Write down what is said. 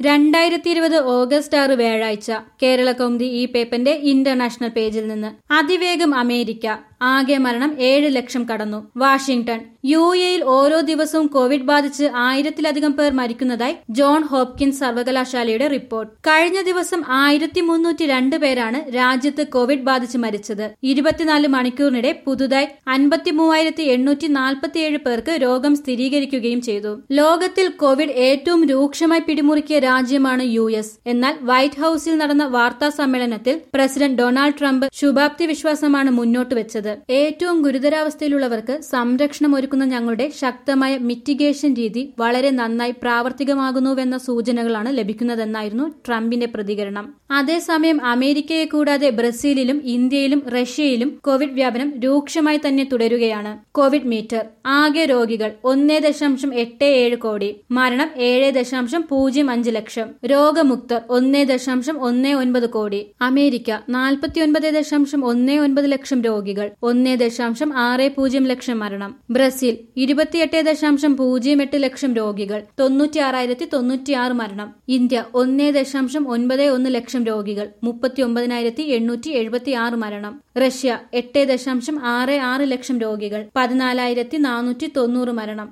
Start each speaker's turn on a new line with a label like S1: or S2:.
S1: രണ്ടായിരത്തി ഇരുപത് ഓഗസ്റ്റ് ആറ് വ്യാഴാഴ്ച കേരള കൗമുദി ഈ പേപ്പറിന്റെ ഇന്റർനാഷണൽ പേജിൽ നിന്ന് അതിവേഗം അമേരിക്ക ആകെ മരണം ഏഴ് ലക്ഷം കടന്നു വാഷിംഗ്ടൺ യു എയിൽ ഓരോ ദിവസവും കോവിഡ് ബാധിച്ച് ആയിരത്തിലധികം പേർ മരിക്കുന്നതായി ജോൺ ഹോപ്കിൻസ് സർവകലാശാലയുടെ റിപ്പോർട്ട് കഴിഞ്ഞ ദിവസം ആയിരത്തി മുന്നൂറ്റി രണ്ട് പേരാണ് രാജ്യത്ത് കോവിഡ് ബാധിച്ച് മരിച്ചത് ഇരുപത്തിനാല് മണിക്കൂറിനിടെ പുതുതായി അൻപത്തി മൂവായിരത്തി എണ്ണൂറ്റി നാൽപ്പത്തിയേഴ് പേർക്ക് രോഗം സ്ഥിരീകരിക്കുകയും ചെയ്തു ലോകത്തിൽ കോവിഡ് ഏറ്റവും രൂക്ഷമായി പിടിമുറുക്കിയ രാജ്യമാണ് യു എസ് എന്നാൽ വൈറ്റ് ഹൌസിൽ നടന്ന വാർത്താ സമ്മേളനത്തിൽ പ്രസിഡന്റ് ഡൊണാൾഡ് ട്രംപ് ശുഭാപ്തി വിശ്വാസമാണ് മുന്നോട്ട് വെച്ചത് ഏറ്റവും ഗുരുതരാവസ്ഥയിലുള്ളവർക്ക് സംരക്ഷണം ഒരുക്കുന്ന ഞങ്ങളുടെ ശക്തമായ മിറ്റിഗേഷൻ രീതി വളരെ നന്നായി പ്രാവർത്തികമാകുന്നുവെന്ന സൂചനകളാണ് ലഭിക്കുന്നതെന്നായിരുന്നു ട്രംപിന്റെ പ്രതികരണം അതേസമയം അമേരിക്കയെ കൂടാതെ ബ്രസീലിലും ഇന്ത്യയിലും റഷ്യയിലും കോവിഡ് വ്യാപനം രൂക്ഷമായി തന്നെ തുടരുകയാണ് കോവിഡ് മീറ്റർ ആകെ രോഗികൾ ഒന്നേ ദശാംശം എട്ട് ഏഴ് കോടി മരണം ഏഴ് ദശാംശം പൂജ്യം അഞ്ച് ലക്ഷം രോഗമുക്തർ ഒന്നേ ദശാംശം ഒന്നേ ഒൻപത് കോടി അമേരിക്ക നാൽപ്പത്തിയൊൻപത് ദശാംശം ഒന്നേ ഒൻപത് ലക്ഷം രോഗികൾ ഒന്നേ ദശാംശം ആറ് പൂജ്യം ലക്ഷം മരണം ബ്രസീൽ ഇരുപത്തിയെട്ട് ദശാംശം പൂജ്യം എട്ട് ലക്ഷം രോഗികൾ തൊണ്ണൂറ്റിയാറായിരത്തി തൊണ്ണൂറ്റിയാറ് മരണം ഇന്ത്യ ഒന്നേ ദശാംശം ഒൻപത് ഒന്ന് ലക്ഷം രോഗികൾ മുപ്പത്തി ഒമ്പതിനായിരത്തി എണ്ണൂറ്റി എഴുപത്തി ആറ് മരണം റഷ്യ എട്ട് ദശാംശം ആറ് ആറ് ലക്ഷം രോഗികൾ പതിനാലായിരത്തി നാനൂറ്റി തൊണ്ണൂറ് മരണം